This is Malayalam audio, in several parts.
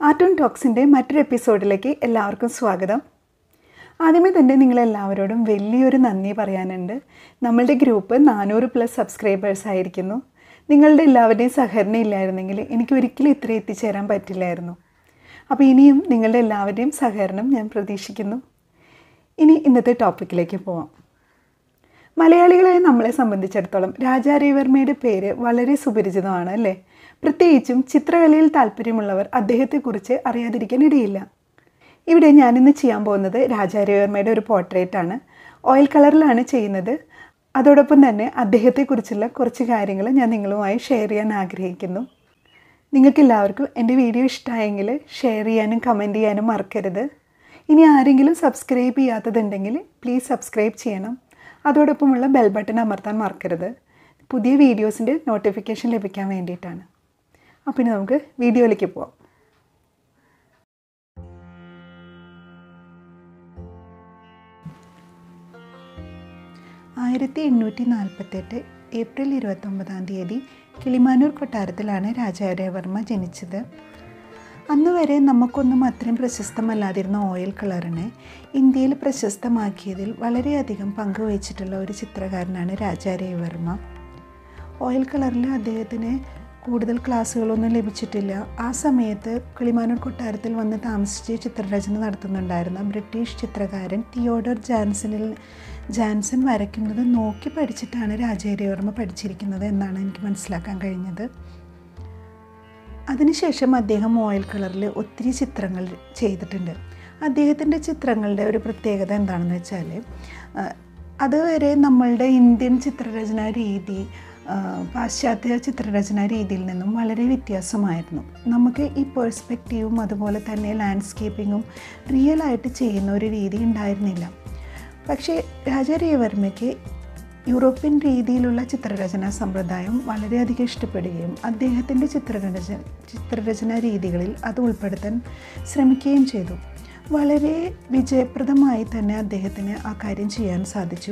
ആർട്ട് ആൻഡ് ടോക്സിൻ്റെ മറ്റൊരു എപ്പിസോഡിലേക്ക് എല്ലാവർക്കും സ്വാഗതം ആദ്യമേ തന്നെ നിങ്ങളെല്ലാവരോടും വലിയൊരു നന്ദി പറയാനുണ്ട് നമ്മളുടെ ഗ്രൂപ്പ് നാനൂറ് പ്ലസ് സബ്സ്ക്രൈബേഴ്സ് ആയിരിക്കുന്നു നിങ്ങളുടെ എല്ലാവരുടെയും സഹകരണം ഇല്ലായിരുന്നെങ്കിൽ എനിക്ക് ഒരിക്കലും ഇത്ര എത്തിച്ചേരാൻ പറ്റില്ലായിരുന്നു അപ്പോൾ ഇനിയും നിങ്ങളുടെ എല്ലാവരുടെയും സഹകരണം ഞാൻ പ്രതീക്ഷിക്കുന്നു ഇനി ഇന്നത്തെ ടോപ്പിക്കിലേക്ക് പോവാം മലയാളികളായ നമ്മളെ സംബന്ധിച്ചിടത്തോളം രാജാ രവിവർമ്മയുടെ പേര് വളരെ സുപരിചിതമാണ് അല്ലേ പ്രത്യേകിച്ചും ചിത്രകലയിൽ താല്പര്യമുള്ളവർ അദ്ദേഹത്തെക്കുറിച്ച് അറിയാതിരിക്കാൻ ഇടയില്ല ഇവിടെ ഞാനിന്ന് ചെയ്യാൻ പോകുന്നത് രാജാ രവിവർമ്മയുടെ ഒരു പോർട്രേറ്റാണ് ഓയിൽ കളറിലാണ് ചെയ്യുന്നത് അതോടൊപ്പം തന്നെ അദ്ദേഹത്തെക്കുറിച്ചുള്ള കുറച്ച് കാര്യങ്ങൾ ഞാൻ നിങ്ങളുമായി ഷെയർ ചെയ്യാൻ ആഗ്രഹിക്കുന്നു നിങ്ങൾക്ക് എല്ലാവർക്കും എൻ്റെ വീഡിയോ ഇഷ്ടമായെങ്കിൽ ഷെയർ ചെയ്യാനും കമൻറ്റ് ചെയ്യാനും മറക്കരുത് ഇനി ആരെങ്കിലും സബ്സ്ക്രൈബ് ചെയ്യാത്തതുണ്ടെങ്കിൽ പ്ലീസ് സബ്സ്ക്രൈബ് ചെയ്യണം അതോടൊപ്പമുള്ള ബെൽ ബട്ടൺ അമർത്താൻ മറക്കരുത് പുതിയ വീഡിയോസിൻ്റെ നോട്ടിഫിക്കേഷൻ ലഭിക്കാൻ വേണ്ടിയിട്ടാണ് അപ്പോൾ ഇനി നമുക്ക് വീഡിയോയിലേക്ക് പോവാം ആയിരത്തി എണ്ണൂറ്റി നാൽപ്പത്തെട്ട് ഏപ്രിൽ ഇരുപത്തൊമ്പതാം തീയതി കിളിമാനൂർ കൊട്ടാരത്തിലാണ് രാജാരവർമ്മ ജനിച്ചത് അന്ന് വരെ നമുക്കൊന്നും അത്രയും പ്രശസ്തമല്ലാതിരുന്ന ഓയിൽ കളറിനെ ഇന്ത്യയിൽ പ്രശസ്തമാക്കിയതിൽ വളരെയധികം പങ്കുവഹിച്ചിട്ടുള്ള ഒരു ചിത്രകാരനാണ് രാജാരവിവർമ്മ ഓയിൽ കളറിൽ അദ്ദേഹത്തിന് കൂടുതൽ ക്ലാസ്സുകളൊന്നും ലഭിച്ചിട്ടില്ല ആ സമയത്ത് കിളിമാനൂർ കൊട്ടാരത്തിൽ വന്ന് താമസിച്ച് ചിത്രരചന നടത്തുന്നുണ്ടായിരുന്ന ബ്രിട്ടീഷ് ചിത്രകാരൻ തിയോഡർ ജാൻസണിൽ ജാൻസൺ വരയ്ക്കുന്നത് നോക്കി പഠിച്ചിട്ടാണ് രാജാരവിവർമ്മ പഠിച്ചിരിക്കുന്നത് എന്നാണ് എനിക്ക് മനസ്സിലാക്കാൻ കഴിഞ്ഞത് അതിനുശേഷം അദ്ദേഹം ഓയിൽ കളറിൽ ഒത്തിരി ചിത്രങ്ങൾ ചെയ്തിട്ടുണ്ട് അദ്ദേഹത്തിൻ്റെ ചിത്രങ്ങളുടെ ഒരു പ്രത്യേകത എന്താണെന്ന് വെച്ചാൽ അതുവരെ നമ്മളുടെ ഇന്ത്യൻ ചിത്രരചനാ രീതി പാശ്ചാത്യ ചിത്രരചനാ രീതിയിൽ നിന്നും വളരെ വ്യത്യാസമായിരുന്നു നമുക്ക് ഈ പേഴ്സ്പെക്റ്റീവും അതുപോലെ തന്നെ ലാൻഡ്സ്കേപ്പിങ്ങും റിയലായിട്ട് ചെയ്യുന്ന ഒരു രീതി ഉണ്ടായിരുന്നില്ല പക്ഷേ രാജാരവിവർമ്മയ്ക്ക് യൂറോപ്യൻ രീതിയിലുള്ള ചിത്രരചനാ സമ്പ്രദായം വളരെയധികം ഇഷ്ടപ്പെടുകയും അദ്ദേഹത്തിൻ്റെ ചിത്രരചന ചിത്രരചനാ രീതികളിൽ അത് ഉൾപ്പെടുത്താൻ ശ്രമിക്കുകയും ചെയ്തു വളരെ വിജയപ്രദമായി തന്നെ അദ്ദേഹത്തിന് ആ കാര്യം ചെയ്യാൻ സാധിച്ചു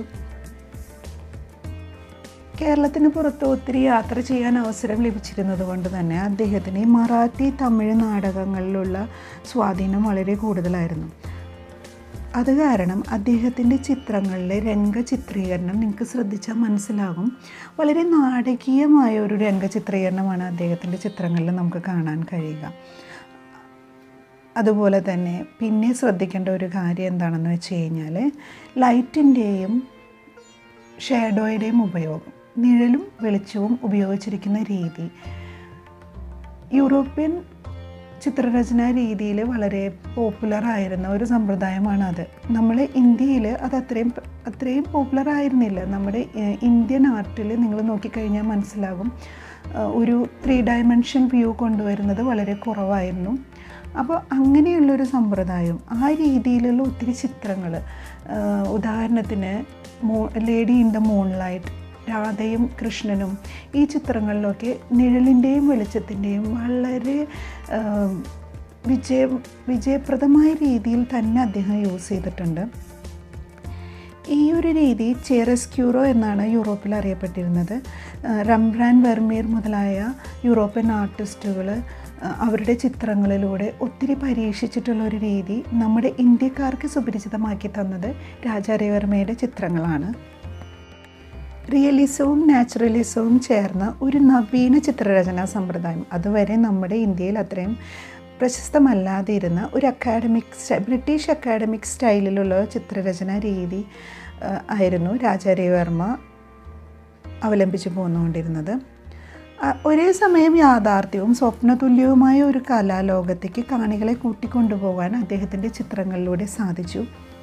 കേരളത്തിന് പുറത്ത് ഒത്തിരി യാത്ര ചെയ്യാൻ അവസരം ലഭിച്ചിരുന്നത് കൊണ്ട് തന്നെ അദ്ദേഹത്തിന് മറാഠി തമിഴ് നാടകങ്ങളിലുള്ള സ്വാധീനം വളരെ കൂടുതലായിരുന്നു അത് കാരണം അദ്ദേഹത്തിൻ്റെ ചിത്രങ്ങളിലെ രംഗചിത്രീകരണം നിങ്ങൾക്ക് ശ്രദ്ധിച്ചാൽ മനസ്സിലാകും വളരെ നാടകീയമായ ഒരു രംഗചിത്രീകരണമാണ് അദ്ദേഹത്തിൻ്റെ ചിത്രങ്ങളിൽ നമുക്ക് കാണാൻ കഴിയുക അതുപോലെ തന്നെ പിന്നെ ശ്രദ്ധിക്കേണ്ട ഒരു കാര്യം എന്താണെന്ന് വെച്ച് കഴിഞ്ഞാൽ ലൈറ്റിൻ്റെയും ഷാഡോയുടെയും ഉപയോഗം നിഴലും വെളിച്ചവും ഉപയോഗിച്ചിരിക്കുന്ന രീതി യൂറോപ്യൻ ചിത്രരചനാ രീതിയിൽ വളരെ പോപ്പുലർ ആയിരുന്ന ഒരു സമ്പ്രദായമാണ് അത് നമ്മൾ ഇന്ത്യയിൽ അത് അത്രയും അത്രയും പോപ്പുലർ ആയിരുന്നില്ല നമ്മുടെ ഇന്ത്യൻ ആർട്ടിൽ നിങ്ങൾ നോക്കിക്കഴിഞ്ഞാൽ മനസ്സിലാകും ഒരു ത്രീ ഡയമെൻഷൻ വ്യൂ കൊണ്ടുവരുന്നത് വളരെ കുറവായിരുന്നു അപ്പോൾ അങ്ങനെയുള്ളൊരു സമ്പ്രദായം ആ രീതിയിലുള്ള ഒത്തിരി ചിത്രങ്ങൾ ഉദാഹരണത്തിന് മോ lady in the moonlight രാധയും കൃഷ്ണനും ഈ ചിത്രങ്ങളിലൊക്കെ നിഴലിൻ്റെയും വെളിച്ചത്തിൻ്റെയും വളരെ വിജയ വിജയപ്രദമായ രീതിയിൽ തന്നെ അദ്ദേഹം യൂസ് ചെയ്തിട്ടുണ്ട് ഈ ഒരു രീതി ചേറസ്ക്യൂറോ എന്നാണ് യൂറോപ്പിൽ അറിയപ്പെട്ടിരുന്നത് റംബ്രാൻ വെർമീർ മുതലായ യൂറോപ്യൻ ആർട്ടിസ്റ്റുകൾ അവരുടെ ചിത്രങ്ങളിലൂടെ ഒത്തിരി പരീക്ഷിച്ചിട്ടുള്ള ഒരു രീതി നമ്മുടെ ഇന്ത്യക്കാർക്ക് സുപരിചിതമാക്കി തന്നത് രാജാരവിവർമ്മയുടെ ചിത്രങ്ങളാണ് റിയലിസവും നാച്ചുറലിസവും ചേർന്ന ഒരു നവീന ചിത്രരചനാ സമ്പ്രദായം അതുവരെ നമ്മുടെ ഇന്ത്യയിൽ അത്രയും പ്രശസ്തമല്ലാതിരുന്ന ഒരു അക്കാഡമിക് ബ്രിട്ടീഷ് അക്കാഡമിക് സ്റ്റൈലിലുള്ള ചിത്രരചനാ രീതി ആയിരുന്നു രാജാരവിവർമ്മ അവലംബിച്ചു പോന്നുകൊണ്ടിരുന്നത് ഒരേ സമയം യാഥാർത്ഥ്യവും സ്വപ്നതുല്യവുമായ ഒരു കലാലോകത്തേക്ക് കാണികളെ കൂട്ടിക്കൊണ്ടുപോകാൻ അദ്ദേഹത്തിൻ്റെ ചിത്രങ്ങളിലൂടെ സാധിച്ചു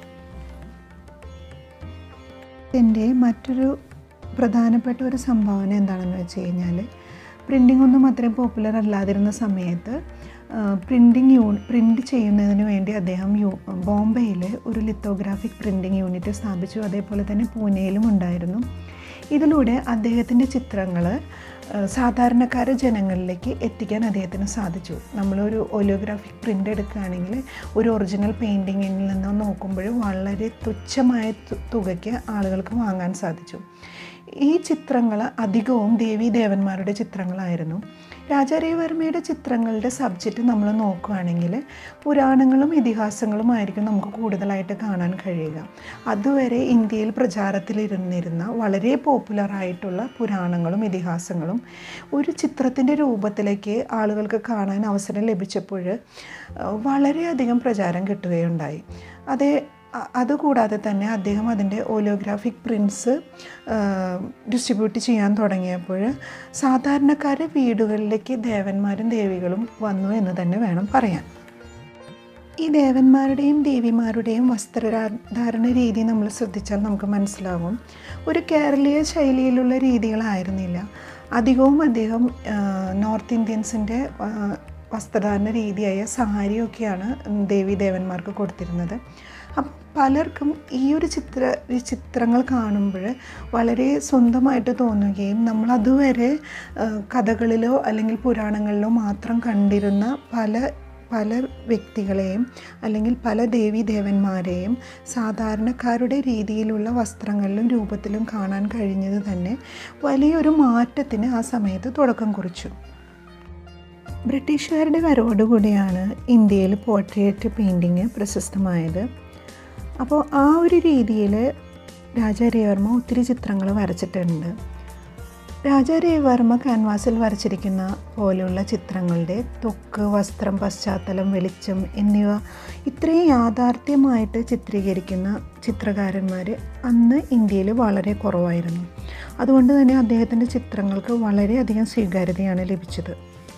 എൻ്റെ മറ്റൊരു പ്രധാനപ്പെട്ട ഒരു സംഭാവന എന്താണെന്ന് വെച്ച് കഴിഞ്ഞാൽ പ്രിൻറ്റിംഗ് ഒന്നും അത്രയും പോപ്പുലർ അല്ലാതിരുന്ന സമയത്ത് പ്രിൻറ്റിങ് യൂ പ്രിൻ്റ് ചെയ്യുന്നതിന് വേണ്ടി അദ്ദേഹം യു ബോംബെയിൽ ഒരു ലിത്തോഗ്രാഫിക് പ്രിൻറ്റിംഗ് യൂണിറ്റ് സ്ഥാപിച്ചു അതേപോലെ തന്നെ പൂനെയിലും ഉണ്ടായിരുന്നു ഇതിലൂടെ അദ്ദേഹത്തിൻ്റെ ചിത്രങ്ങൾ സാധാരണക്കാര ജനങ്ങളിലേക്ക് എത്തിക്കാൻ അദ്ദേഹത്തിന് സാധിച്ചു നമ്മളൊരു ഒലിയോഗ്രാഫിക് പ്രിൻ്റ് എടുക്കുകയാണെങ്കിൽ ഒരു ഒറിജിനൽ പെയിൻറ്റിങ്ങിൽ നിന്ന് നോക്കുമ്പോൾ വളരെ തുച്ഛമായ തുകയ്ക്ക് ആളുകൾക്ക് വാങ്ങാൻ സാധിച്ചു ഈ ചിത്രങ്ങൾ അധികവും ദേവീ ദേവന്മാരുടെ ചിത്രങ്ങളായിരുന്നു രാജാരവിവർമ്മയുടെ ചിത്രങ്ങളുടെ സബ്ജക്റ്റ് നമ്മൾ നോക്കുകയാണെങ്കിൽ പുരാണങ്ങളും ഇതിഹാസങ്ങളുമായിരിക്കും നമുക്ക് കൂടുതലായിട്ട് കാണാൻ കഴിയുക അതുവരെ ഇന്ത്യയിൽ പ്രചാരത്തിലിരുന്നിരുന്ന വളരെ പോപ്പുലറായിട്ടുള്ള പുരാണങ്ങളും ഇതിഹാസങ്ങളും ഒരു ചിത്രത്തിൻ്റെ രൂപത്തിലേക്ക് ആളുകൾക്ക് കാണാൻ അവസരം ലഭിച്ചപ്പോൾ അഹ് വളരെയധികം പ്രചാരം കിട്ടുകയുണ്ടായി അതേ അ- അതുകൂടാതെ തന്നെ അദ്ദേഹം അതിൻ്റെ ഓലോഗ്രാഫിക് പ്രിൻസ് ഡിസ്ട്രിബ്യൂട്ട് ചെയ്യാൻ തുടങ്ങിയപ്പോൾ സാധാരണക്കാരുടെ വീടുകളിലേക്ക് ദേവന്മാരും ദേവികളും വന്നു എന്ന് തന്നെ വേണം പറയാൻ ഈ ദേവന്മാരുടെയും ദേവിമാരുടെയും വസ്ത്രധാരണ രീതി നമ്മൾ ശ്രദ്ധിച്ചാൽ നമുക്ക് മനസ്സിലാകും ഒരു കേരളീയ ശൈലിയിലുള്ള രീതികളായിരുന്നില്ല അധികവും അദ്ദേഹം ആ, നോർത്ത് ഇന്ത്യൻസിൻ്റെ ആ, വസ്ത്രധാരണ രീതിയായ സാരിയൊക്കെയാണ് ദേവി ദേവന്മാർക്ക് കൊടുത്തിരുന്നത് അപ്പം പലർക്കും ഈ ഒരു ചിത്ര ഈ ചിത്രങ്ങൾ കാണുമ്പോൾ വളരെ സ്വന്തമായിട്ട് തോന്നുകയും നമ്മൾ അതുവരെ ആ, കഥകളിലോ അല്ലെങ്കിൽ പുരാണങ്ങളിലോ മാത്രം കണ്ടിരുന്ന പല പല വ്യക്തികളെയും അല്ലെങ്കിൽ പല ദേവി ദേവന്മാരെയും സാധാരണക്കാരുടെ രീതിയിലുള്ള വസ്ത്രങ്ങളിലും രൂപത്തിലും കാണാൻ കഴിഞ്ഞത് തന്നെ വലിയൊരു മാറ്റത്തിന് ആ സമയത്ത് തുടക്കം കുറിച്ചു ബ്രിട്ടീഷുകാരുടെ വരവോടുകൂടിയാണ് ഇന്ത്യയിൽ പോർട്രേറ്റ് പെയിൻറ്റിങ് പ്രശസ്തമായത് അപ്പോൾ ആ ഒരു രീതിയിൽ രാജാരവിവർമ്മ ഒത്തിരി ചിത്രങ്ങൾ വരച്ചിട്ടുണ്ട് രാജാരവിവർമ്മ ക്യാൻവാസിൽ വരച്ചിരിക്കുന്ന പോലെയുള്ള ചിത്രങ്ങളുടെ തൊക്ക് വസ്ത്രം പശ്ചാത്തലം വെളിച്ചം എന്നിവ ഇത്രയും യാഥാർത്ഥ്യമായിട്ട് ചിത്രീകരിക്കുന്ന ചിത്രകാരന്മാർ അന്ന് ഇന്ത്യയിൽ വളരെ കുറവായിരുന്നു അതുകൊണ്ട് തന്നെ അദ്ദേഹത്തിൻ്റെ ചിത്രങ്ങൾക്ക് വളരെയധികം സ്വീകാര്യതയാണ് ലഭിച്ചത്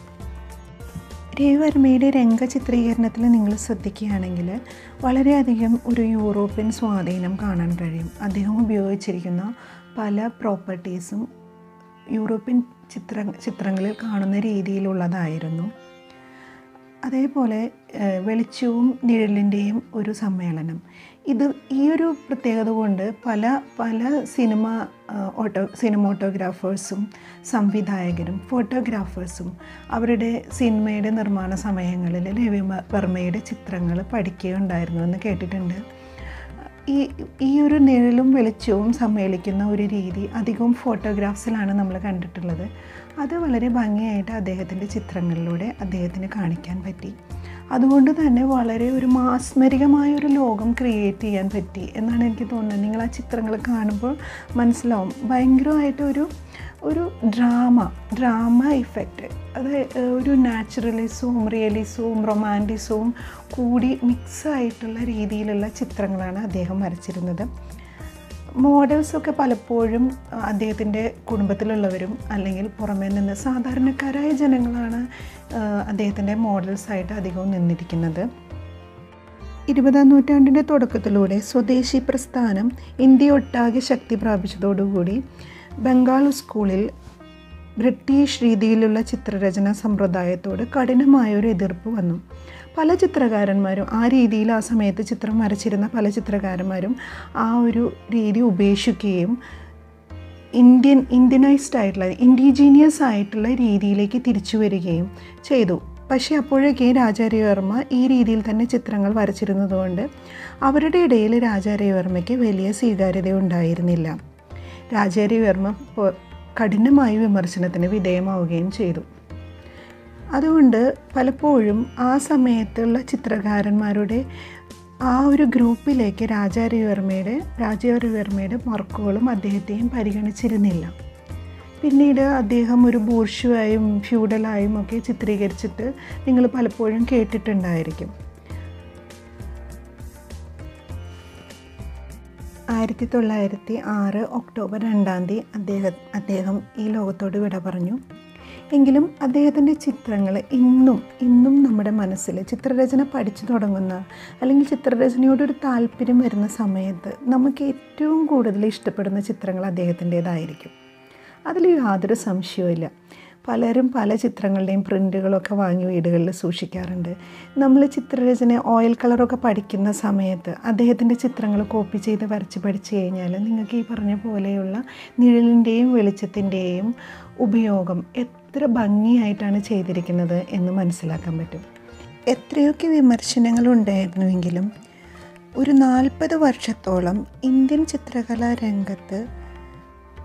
രവിവർമ്മയുടെ രംഗ ചിത്രീകരണത്തിൽ നിങ്ങൾ ശ്രദ്ധിക്കുകയാണെങ്കിൽ വളരെയധികം ഒരു യൂറോപ്യൻ സ്വാധീനം കാണാൻ കഴിയും അദ്ദേഹം ഉപയോഗിച്ചിരിക്കുന്ന പല പ്രോപ്പർട്ടീസും യൂറോപ്യൻ ചിത്ര ചിത്രങ്ങളിൽ കാണുന്ന രീതിയിലുള്ളതായിരുന്നു അതേപോലെ ഏഹ്, വെളിച്ചവും നിഴലിൻ്റെയും ഒരു സമ്മേളനം ഇത് ഈ ഒരു പ്രത്യേകത കൊണ്ട് പല പല സിനിമ ആഹ്, ഓട്ടോ സിനിമോട്ടോഗ്രാഫേഴ്സും സംവിധായകരും ഫോട്ടോഗ്രാഫേഴ്സും അവരുടെ സിനിമയുടെ നിർമ്മാണ സമയങ്ങളിൽ രവി വർമ്മയുടെ ചിത്രങ്ങൾ പഠിക്കുകയുണ്ടായിരുന്നു എന്ന് കേട്ടിട്ടുണ്ട് ഈ ഈ ഒരു നിഴലും വെളിച്ചവും സമ്മേളിക്കുന്ന ഒരു രീതി അധികവും ഫോട്ടോഗ്രാഫ്സിലാണ് നമ്മൾ കണ്ടിട്ടുള്ളത് അത് വളരെ ഭംഗിയായിട്ട് അദ്ദേഹത്തിൻ്റെ ചിത്രങ്ങളിലൂടെ അദ്ദേഹത്തിന് കാണിക്കാൻ പറ്റി അതുകൊണ്ട് തന്നെ വളരെ ഒരു മാസ്മരികമായ ഒരു ലോകം ക്രിയേറ്റ് ചെയ്യാൻ പറ്റി എന്നാണ് എനിക്ക് തോന്നുന്നത് നിങ്ങൾ ആ ചിത്രങ്ങൾ കാണുമ്പോൾ മനസ്സിലാവും ഭയങ്കരമായിട്ട് ഒരു ഒരു ഡ്രാമ ഡ്രാമ ഇഫക്റ്റ് അത് ഏഹ്, ഒരു നാച്ചുറലിസവും റിയലിസവും റൊമാൻറ്റിസവും കൂടി മിക്സ് ആയിട്ടുള്ള രീതിയിലുള്ള ചിത്രങ്ങളാണ് അദ്ദേഹം വരച്ചിരുന്നത് മോഡൽസൊക്കെ പലപ്പോഴും അഹ്, അദ്ദേഹത്തിൻ്റെ കുടുംബത്തിലുള്ളവരും അല്ലെങ്കിൽ പുറമേ നിന്ന് സാധാരണക്കാരായ ജനങ്ങളാണ് അഹ്, അദ്ദേഹത്തിൻ്റെ മോഡൽസായിട്ട് അധികവും നിന്നിരിക്കുന്നത് ഇരുപതാം നൂറ്റാണ്ടിൻ്റെ തുടക്കത്തിലൂടെ സ്വദേശി പ്രസ്ഥാനം ഇന്ത്യ ഒട്ടാകെ ശക്തി പ്രാപിച്ചതോടുകൂടി ബംഗാൾ സ്കൂളിൽ ബ്രിട്ടീഷ് രീതിയിലുള്ള ചിത്രരചന സമ്പ്രദായത്തോട് കഠിനമായ ഒരു എതിർപ്പ് വന്നു പല ചിത്രകാരന്മാരും ആ രീതിയിൽ ആ സമയത്ത് ചിത്രം വരച്ചിരുന്ന പല ചിത്രകാരന്മാരും ആ ഒരു രീതി ഉപേക്ഷിക്കുകയും ഇന്ത്യൻ ഇന്ത്യനൈസ്ഡ് ആയിട്ടുള്ള ഇൻഡിജീനിയസ് ആയിട്ടുള്ള രീതിയിലേക്ക് തിരിച്ചു വരികയും ചെയ്തു പക്ഷേ അപ്പോഴൊക്കെ രാജാരവിവർമ്മ ഈ രീതിയിൽ തന്നെ ചിത്രങ്ങൾ വരച്ചിരുന്നതുകൊണ്ട് അവരുടെ ഇടയിൽ രാജാരവിവർമ്മയ്ക്ക് വലിയ സ്വീകാര്യത ഉണ്ടായിരുന്നില്ല രാജാരവിവർമ്മ പൊ- കഠിനമായ വിമർശനത്തിന് വിധേയമാവുകയും ചെയ്തു അതുകൊണ്ട് പലപ്പോഴും ആ സമയത്തുള്ള ചിത്രകാരന്മാരുടെ ആ ഒരു ഗ്രൂപ്പിലേക്ക് രാജാരവിവർമ്മയുടെ രാജാരവിവർമ്മയുടെ വർക്കുകളും അദ്ദേഹത്തെയും പരിഗണിച്ചിരുന്നില്ല പിന്നീട് അദ്ദേഹം ഒരു ബൂർഷുവായും ഫ്യൂഡലായും ഒക്കെ ചിത്രീകരിച്ചിട്ട് നിങ്ങൾ പലപ്പോഴും കേട്ടിട്ടുണ്ടായിരിക്കും ആയിരത്തി തൊള്ളായിരത്തി ആറ് ഒക്ടോബർ രണ്ടാം തീയതി അദ്ദേഹം അദ്ദേഹം ഈ ലോകത്തോട് വിട പറഞ്ഞു എങ്കിലും അദ്ദേഹത്തിൻ്റെ ചിത്രങ്ങൾ ഇന്നും ഇന്നും നമ്മുടെ മനസ്സിൽ ചിത്രരചന പഠിച്ചു തുടങ്ങുന്ന അല്ലെങ്കിൽ ചിത്രരചനയോടൊരു താല്പര്യം വരുന്ന സമയത്ത് നമുക്ക് ഏറ്റവും കൂടുതൽ ഇഷ്ടപ്പെടുന്ന ചിത്രങ്ങൾ അദ്ദേഹത്തിൻ്റേതായിരിക്കും അതിൽ യാതൊരു സംശയവുമില്ല പലരും പല ചിത്രങ്ങളുടെയും പ്രിൻ്റുകളൊക്കെ വാങ്ങി വീടുകളിൽ സൂക്ഷിക്കാറുണ്ട് നമ്മൾ ചിത്രരചന ഓയിൽ കളറൊക്കെ പഠിക്കുന്ന സമയത്ത് അദ്ദേഹത്തിൻ്റെ ചിത്രങ്ങൾ കോപ്പി ചെയ്ത് വരച്ച് പഠിച്ചു കഴിഞ്ഞാൽ നിങ്ങൾക്ക് ഈ പറഞ്ഞ പോലെയുള്ള നിഴലിൻ്റെയും വെളിച്ചത്തിൻ്റെയും ഉപയോഗം എത്ര ഭംഗിയായിട്ടാണ് ചെയ്തിരിക്കുന്നത് എന്ന് മനസ്സിലാക്കാൻ പറ്റും എത്രയൊക്കെ വിമർശനങ്ങളുണ്ടായിരുന്നുവെങ്കിലും ഒരു നാൽപ്പത് വർഷത്തോളം ഇന്ത്യൻ ചിത്രകലാ രംഗത്ത്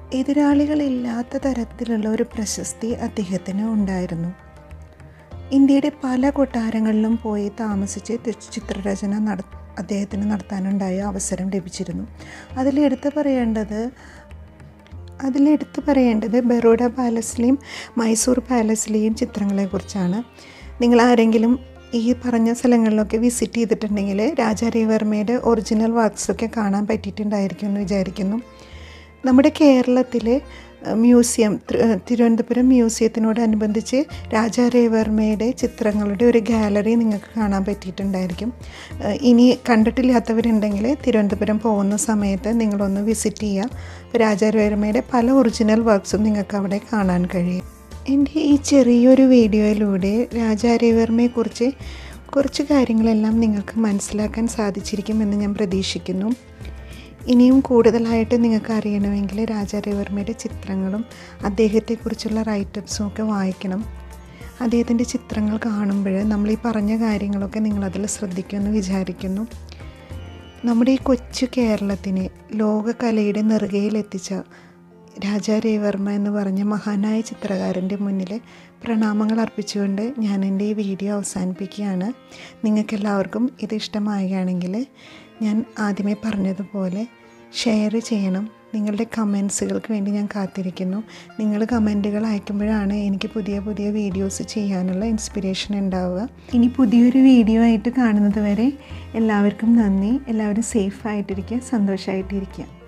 എതിരാളികളില്ലാത്ത തരത്തിലുള്ള ഒരു പ്രശസ്തി അദ്ദേഹത്തിന് ഉണ്ടായിരുന്നു ഇന്ത്യയുടെ പല കൊട്ടാരങ്ങളിലും പോയി താമസിച്ച് തി- ചിത്രരചന നട അദ്ദേഹത്തിന് നടത്താനുണ്ടായ അവസരം ലഭിച്ചിരുന്നു അതിലെടുത്ത് പറയേണ്ടത് അതിലെടുത്ത് പറയേണ്ടത് ബറോഡ പാലസിലെയും മൈസൂർ പാലസിലെയും ചിത്രങ്ങളെക്കുറിച്ചാണ് നിങ്ങൾ ആരെങ്കിലും ഈ പറഞ്ഞ സ്ഥലങ്ങളിലൊക്കെ വിസിറ്റ് ചെയ്തിട്ടുണ്ടെങ്കിൽ രാജാ രവിവർമ്മയുടെ ഒറിജിനൽ വർക്ക്സൊക്കെ കാണാൻ പറ്റിയിട്ടുണ്ടായിരിക്കും എന്ന് വിചാരിക്കുന്നു നമ്മുടെ കേരളത്തിലെ അഹ്, മ്യൂസിയം തി- അഹ്, തിരുവനന്തപുരം മ്യൂസിയത്തിനോടനുബന്ധിച്ച് രാജാ രവിവർമ്മയുടെ ചിത്രങ്ങളുടെ ഒരു ഗാലറി നിങ്ങൾക്ക് കാണാൻ പറ്റിയിട്ടുണ്ടായിരിക്കും അഹ്, ഇനി കണ്ടിട്ടില്ലാത്തവരുണ്ടെങ്കിൽ തിരുവനന്തപുരം പോകുന്ന സമയത്ത് നിങ്ങളൊന്ന് വിസിറ്റ് ചെയ്യുക അപ്പോൾ രാജാ രവിവർമ്മയുടെ പല ഒറിജിനൽ വർക്ക്സും നിങ്ങൾക്ക് അവിടെ കാണാൻ കഴിയും എൻ്റെ ഈ ചെറിയൊരു വീഡിയോയിലൂടെ രാജാ രവിവർമ്മയെക്കുറിച്ച് കുറച്ച് കാര്യങ്ങളെല്ലാം നിങ്ങൾക്ക് മനസ്സിലാക്കാൻ സാധിച്ചിരിക്കുമെന്ന് ഞാൻ പ്രതീക്ഷിക്കുന്നു ഇനിയും കൂടുതലായിട്ട് നിങ്ങൾക്ക് അറിയണമെങ്കിൽ രാജാ രവിവർമ്മയുടെ ചിത്രങ്ങളും അദ്ദേഹത്തെക്കുറിച്ചുള്ള റൈറ്റപ്സും ഒക്കെ വായിക്കണം അദ്ദേഹത്തിൻ്റെ ചിത്രങ്ങൾ കാണുമ്പോൾ നമ്മൾ ഈ പറഞ്ഞ കാര്യങ്ങളൊക്കെ നിങ്ങളതിൽ ശ്രദ്ധിക്കുമെന്ന് വിചാരിക്കുന്നു നമ്മുടെ ഈ കൊച്ചു കേരളത്തിനെ ലോകകലയുടെ നെറുകയിലെത്തിച്ച രാജാ രവിവർമ്മ എന്ന് പറഞ്ഞ മഹാനായ ചിത്രകാരൻ്റെ മുന്നിൽ പ്രണാമങ്ങൾ അർപ്പിച്ചുകൊണ്ട് ഞാൻ എൻ്റെ ഈ വീഡിയോ അവസാനിപ്പിക്കുകയാണ് നിങ്ങൾക്കെല്ലാവർക്കും ഇത് ഇഷ്ടമാവുകയാണെങ്കിൽ ഞാൻ ആദ്യമേ പറഞ്ഞതുപോലെ ഷെയർ ചെയ്യണം നിങ്ങളുടെ കമൻസുകൾക്ക് വേണ്ടി ഞാൻ കാത്തിരിക്കുന്നു നിങ്ങൾ കമൻറ്റുകൾ അയക്കുമ്പോഴാണ് എനിക്ക് പുതിയ പുതിയ വീഡിയോസ് ചെയ്യാനുള്ള ഇൻസ്പിറേഷൻ ഉണ്ടാവുക ഇനി പുതിയൊരു വീഡിയോ ആയിട്ട് കാണുന്നത് വരെ എല്ലാവർക്കും നന്ദി എല്ലാവരും സേഫ് ആയിട്ടിരിക്കുക സന്തോഷമായിട്ടിരിക്കുക